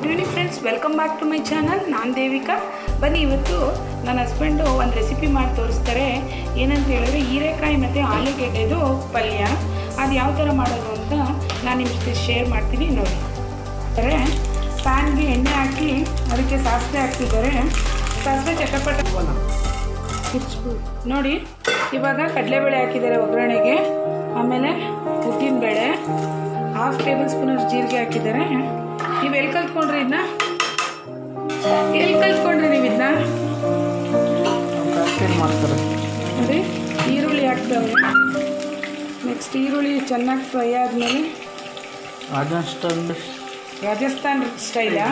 Good evening friends welcome back to my channel ನಾನು ದೇವಿಕಾ ಬನ್ನಿ ಇವತ್ತು ನನ್ನ ಹಸ್ಬೆಂಡು ಒಂದು ರೆಸಿಪಿ ಮಾಡಿ ತೋರಿಸ್ತಾರೆ ಏನಂತ ಹೇಳಿದ್ರೆ ಹೀರೆಕಾಯಿ ಮತ್ತು ಆಲೂಗೆಡ್ಡೆದು ಪಲ್ಯ ಅದು ಯಾವ ಥರ ಮಾಡೋದು ಅಂತ ನಾನು ನಿಮ್ಮ ಜೊತೆ ಶೇರ್ ಮಾಡ್ತೀನಿ ನೋಡಿ ಅಂದರೆ ಪ್ಯಾನ್ಗೆ ಎಣ್ಣೆ ಹಾಕಿ ಅದಕ್ಕೆ ಸಾಸಿವೆ ಹಾಕ್ತಿದ್ದಾರೆ ಸಾಸಿವೆ ಚಟಪಟ ನೋಡಿ ಇವಾಗ ಕಡಲೆಬೇಳೆ ಹಾಕಿದ್ದಾರೆ ಒಗ್ಗರಣೆಗೆ ಆಮೇಲೆ ಉದ್ದಿನಬೇಳೆ ಹಾಫ್ ಟೇಬಲ್ ಸ್ಪೂನ್ ಜೀರಿಗೆ ಹಾಕಿದ್ದಾರೆ ನೀವು ಎಲ್ಲಿ ಕಲ್ತ್ಕೊಂಡ್ರಿ ಇದನ್ನ ಎಲ್ಲಿ ಕಲ್ತ್ಕೊಂಡ್ರಿ ನೀವು ಇದನ್ನ ಫ್ಯಾಕ್ಟ್ರಿ ಮಾಡ್ತಾರೆ ನೋಡಿ ಈರುಳ್ಳಿ ಹಾಕ್ತವ್ರೆ ನೆಕ್ಸ್ಟ್ ಈರುಳ್ಳಿ ಚೆನ್ನಾಗಿ ಫ್ರೈ ಆದಮೇಲೆ ರಾಜಸ್ಥಾನ್ ರಾಜಸ್ಥಾನ್ ಸ್ಟೈಲಾ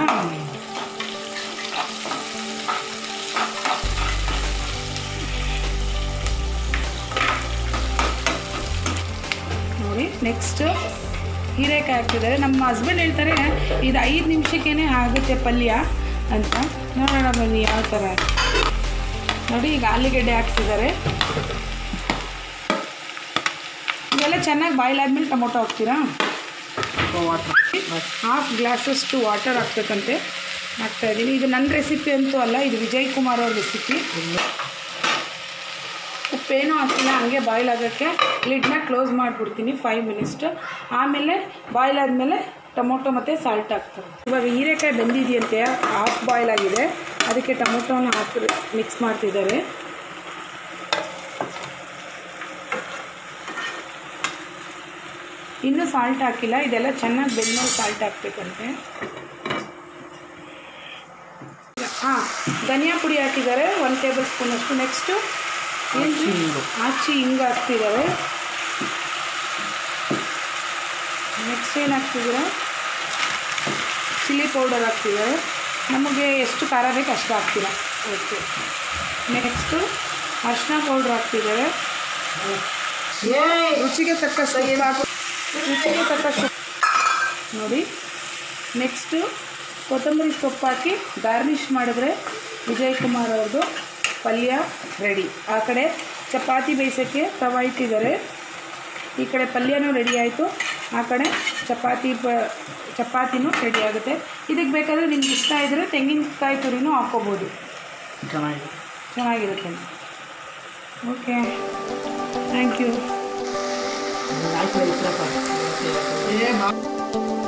ನೋಡಿ ನೆಕ್ಸ್ಟ್ ಹೀರೆಕಾಯಿ ಹಾಕ್ತಿದ್ದಾರೆ ನಮ್ಮ ಹಸ್ಬೆಂಡ್ ಹೇಳ್ತಾರೆ ಇದು ಐದು ನಿಮಿಷಕ್ಕೇ ಆಗುತ್ತೆ ಪಲ್ಯ ಅಂತ ನೋಡೋಣ ಬನ್ನಿ ಯಾವ ಥರ ನೋಡಿ ಈಗ ಆಲೂಗೆಡ್ಡೆ ಹಾಕ್ತಿದ್ದಾರೆ ಇವೆಲ್ಲ ಚೆನ್ನಾಗಿ ಬಾಯ್ಲ್ ಆದ್ಮೇಲೆ ಟೊಮೊಟೊ ಹಾಕ್ತೀರಾ ವಾಟರ್ ಹಾಫ್ ಗ್ಲಾಸಷ್ಟು ವಾಟರ್ ಹಾಕ್ಬೇಕಂತೆ ಹಾಕ್ತಾ ಇದ್ದೀನಿ ಇದು ನನ್ನ ರೆಸಿಪಿ ಅಂತೂ ಅಲ್ಲ ಇದು ವಿಜಯ್ ಕುಮಾರ್ ಅವ್ರ ರೆಸಿಪಿ ಉಪ್ಪೇನೂ ಹಾಕಿಲ್ಲ ಹಂಗೆ ಬಾಯ್ಲ್ ಆಗೋಕ್ಕೆ ಲಿಡ್ನ ಕ್ಲೋಸ್ ಮಾಡಿಬಿಡ್ತೀನಿ ಫೈವ್ ಮಿನಿಟ್ಸ್ ಆಮೇಲೆ ಬಾಯ್ಲ್ ಆದಮೇಲೆ ಟೊಮೊಟೊ ಮತ್ತು ಸಾಲ್ಟ್ ಹಾಕ್ತಾರೆ ಇವಾಗ ಹೀರೆಕಾಯಿ ಬೆಂದಿದೆಯಂತೆ ಹಾಫ್ ಬಾಯ್ಲ್ ಆಗಿದೆ ಅದಕ್ಕೆ ಟೊಮೊಟೊನ ಹಾಕಿ ಮಿಕ್ಸ್ ಮಾಡ್ತಿದ್ದಾರೆ ಇನ್ನೂ ಸಾಲ್ಟ್ ಹಾಕಿಲ್ಲ ಇದೆಲ್ಲ ಚೆನ್ನಾಗಿ ಬೆಂದ್ಮೇಲೆ ಸಾಲ್ಟ್ ಹಾಕ್ಬೇಕಂತೆ ಹಾಂ ಧನಿಯಾ ಪುಡಿ ಹಾಕಿದ್ದಾರೆ ಒನ್ ಟೇಬಲ್ ಸ್ಪೂನ್ ಅಷ್ಟು ನೆಕ್ಸ್ಟು ಹಚ್ಚಿ ಹಿಂಗು. ಆಚಿ ಹಿಂಗೆ ಹಾಕ್ತಿದ್ದಾರೆ ನೆಕ್ಸ್ಟ್ ಏನು ಹಾಕ್ತಿದ್ದಾರೆ ಚಿಲ್ಲಿ ಪೌಡರ್ ಹಾಕ್ತಿದ್ದಾರೆ ನಮಗೆ ಎಷ್ಟು ಖಾರ ಬೇಕು ಅಷ್ಟು ಹಾಕ್ತೀರ ಓಕೆ ನೆಕ್ಸ್ಟು ಅರಿಶಿನ ಪೌಡ್ರ್ ಹಾಕ್ತಿದ್ದಾರೆ ರುಚಿಗೆ ತಕ್ಕಷ್ಟು ಉಪ್ಪು ಹಾಕು ರುಚಿಗೆ ತಕ್ಕಷ್ಟು ನೋಡಿ ನೆಕ್ಸ್ಟು ಕೊತ್ತಂಬರಿ ಸೊಪ್ಪು ಹಾಕಿ ಗಾರ್ನಿಷ್ ಮಾಡಿದ್ರೆ ವಿಜಯ್ ಕುಮಾರ್ ಅವ್ರದ್ದು ಪಲ್ಯ ರೆಡಿ ಆ ಕಡೆ ಚಪಾತಿ ಬೇಯಿಸೋಕ್ಕೆ ತವ ಇಟ್ಟಿದ್ದಾರೆ ಈ ಕಡೆ ಪಲ್ಯನೂ ರೆಡಿ ಆಯಿತು ಆ ಕಡೆ ಚಪಾತಿ ಪ ಚಪಾತಿನೂ ರೆಡಿ ಆಗುತ್ತೆ ಇದಕ್ಕೆ ಬೇಕಾದರೆ ನಿಮ್ಗೆ ಇಷ್ಟ ಇದ್ದರೆ ತೆಂಗಿನಕಾಯಿ ತುರಿನೂ ಹಾಕ್ಕೋಬೋದು ಚೆನ್ನಾಗಿದೆ ಚೆನ್ನಾಗಿರುತ್ತೆ ಓಕೆ ಥ್ಯಾಂಕ್ ಯು